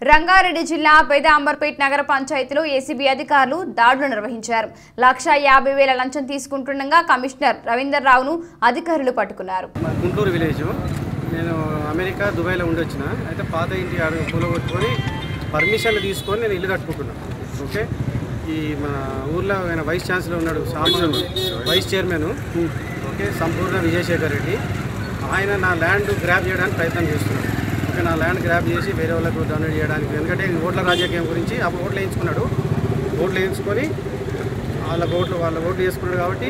రంగారెడ్డి జిల్లా పేద అంబర్పేట్ నగర పంచాయతీలో ఏసీబీ అధికారులు దాడులు నిర్వహించారు లక్ష యాభై వేల లంచం తీసుకుంటుండగా కమిషనర్ రవీందర్ రావును అధికారులు పట్టుకున్నారు మాది గుంటూరు విలేజ్ నేను అమెరికా దుబాయ్లో ఉండొచ్చిన అయితే పాత ఇంటి అడుగు కూలగొట్టుకొని పర్మిషన్లు తీసుకొని నేను ఇల్లు కట్టుకుంటున్నాను ఓకే ఈ మన ఊర్లో ఆయన వైస్ ఛాన్సలర్ ఉన్నాడు సామాన్ వైస్ చైర్మన్ ఓకే సంపూర్ణ విజయశేఖర్ రెడ్డి ఆయన నా ల్యాండ్ గ్రాప్ చేయడానికి ప్రయత్నం చేస్తున్నాడు ఓకే నా ల్యాండ్ గ్రాప్ చేసి వేరే వాళ్ళకు డొనేట్ చేయడానికి ఎందుకంటే ఈ ఓట్ల రాజకీయం గురించి అప్పుడు ఓట్లు వేయించుకున్నాడు ఓట్లు వేయించుకొని వాళ్ళ ఓట్లు వాళ్ళ ఓట్లు వేసుకున్నాడు కాబట్టి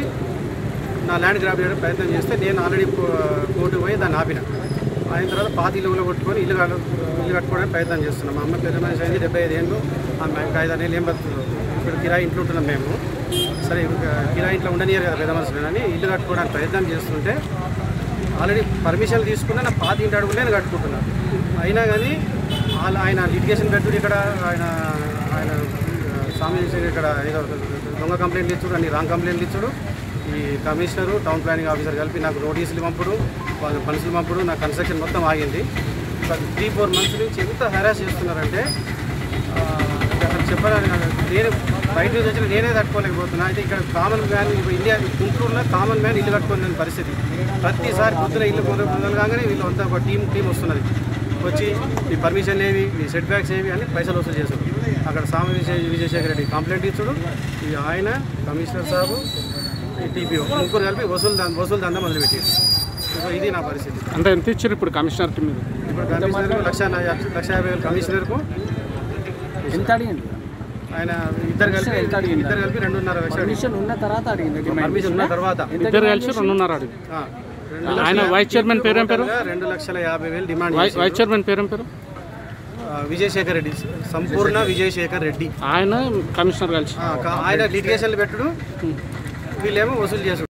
నా ల్యాండ్ గ్రాప్ చేయడానికి ప్రయత్నం చేస్తే నేను ఆల్రెడీ కోర్టుకు పోయి దాన్ని ఆపిన అయిన తర్వాత పాత ఇల్లు కూడా కొట్టుకొని ఇల్లు కట్టు ఇల్లు కట్టుకోవడానికి ప్రయత్నం చేస్తున్నాం మా అమ్మ పెద్ద మనిషి అయింది డెబ్బై ఐదు ఏళ్ళు ఆమె ఇంకా ఐదు ఏళ్ళు ఏం బతుకుతుంది ఇప్పుడు కిరాయి ఇంట్లో ఉంటున్నాం మేము సరే ఇంకా కిరాయి ఇంట్లో ఉండనియరు కదా పెద్ద మనుషులు అని ఇల్లు కట్టుకోవడానికి ప్రయత్నం చేస్తుంటే ఆల్రెడీ పర్మిషన్ తీసుకున్న నా పాత ఇంటి అడుగులు నేను కట్టుకుంటున్నాను అయినా కానీ వాళ్ళ ఆయన లిటిగేషన్ పెట్టుడు ఇక్కడ ఆయన ఆయన స్వామి ఇక్కడ ఏదో దొంగ కంప్లైంట్లు ఇచ్చుడు అన్ని రాంగ్ కంప్లైంట్లు ఇచ్చుడు ఈ కమిషనరు టౌన్ ప్లానింగ్ ఆఫీసర్ కలిపి నాకు నోటీసులు పంపుడు వాళ్ళ మనుషులు పంపుడు నా కన్స్ట్రక్షన్ మొత్తం ఆగింది త్రీ ఫోర్ మంత్స్ నుంచి ఎంత హెరాస్ చేస్తున్నారంటే ఆ, ఇంకా అసలు చెప్పాలని నాకు నేను బయట నుంచి వచ్చిన నేనే తట్టుకోలేకపోతున్నా అయితే ఇక్కడ కామన్ మ్యాన్ ఇప్పుడు ఇండియా గుంటూరులో కామన్ మ్యాన్ ఇల్లు కట్టుకోలేని పరిస్థితి ప్రతిసారి పొద్దున ఇల్లు మొదలు మొదలు కాగానే వీళ్ళు అంతా ఒక టీం టీం వస్తున్నది వచ్చి మీ పర్మిషన్ ఏవి మీ సెట్ బ్యాక్స్ ఏవి అని పైసలు వసూలు చేశారు అక్కడ సామ విజయ్ విజయశేఖర రెడ్డి కంప్లైంట్ ఇచ్చుడు ఈ ఆయన కమిషనర్ సాబు ఈ టీపీఓ ముగ్గురు కలిపి వసూలు దా- వసూలు దందా మొదలుపెట్టారు సో ఇది నా పరిస్థితి అంటే ఎంత ఇచ్చారు ఇప్పుడు కమిషనర్కి మీరు ఇప్పుడు కమిషనర్ లక్ష నా- లక్ష యాభై వేలు కమిషనర్కు ఎంత అడిగింది ఆయన ఇద్దరు కలిపి ఎంత అడిగింది? ఇద్దరు కలిపి రెండున్నర లక్షలు పర్మిషన్ ఉన్న తర్వాత అడిగింది డిమాండ్ పర్మిషన్ ఉన్న తర్వాత ఇద్దరు కలిసి రెండున్నర అడిగి ఆ, రెండు ఆయన లక్షల- వైస్ చైర్మన్ పేరేం పేరు రెండు లక్షల యాభై వేలు డిమాండ్ వై- చేసి వైస్ చైర్మన్ పేరేం పేరు విజయశేఖర్ రెడ్డి సంపూర్ణ విజయశేఖర్ రెడ్డి ఆయన కమిషనర్ కలిసి ఆ, కా- ఆయన లిటిగేషన్లు పెట్టుడు వీళ్ళేమో వసూలు చేసుడు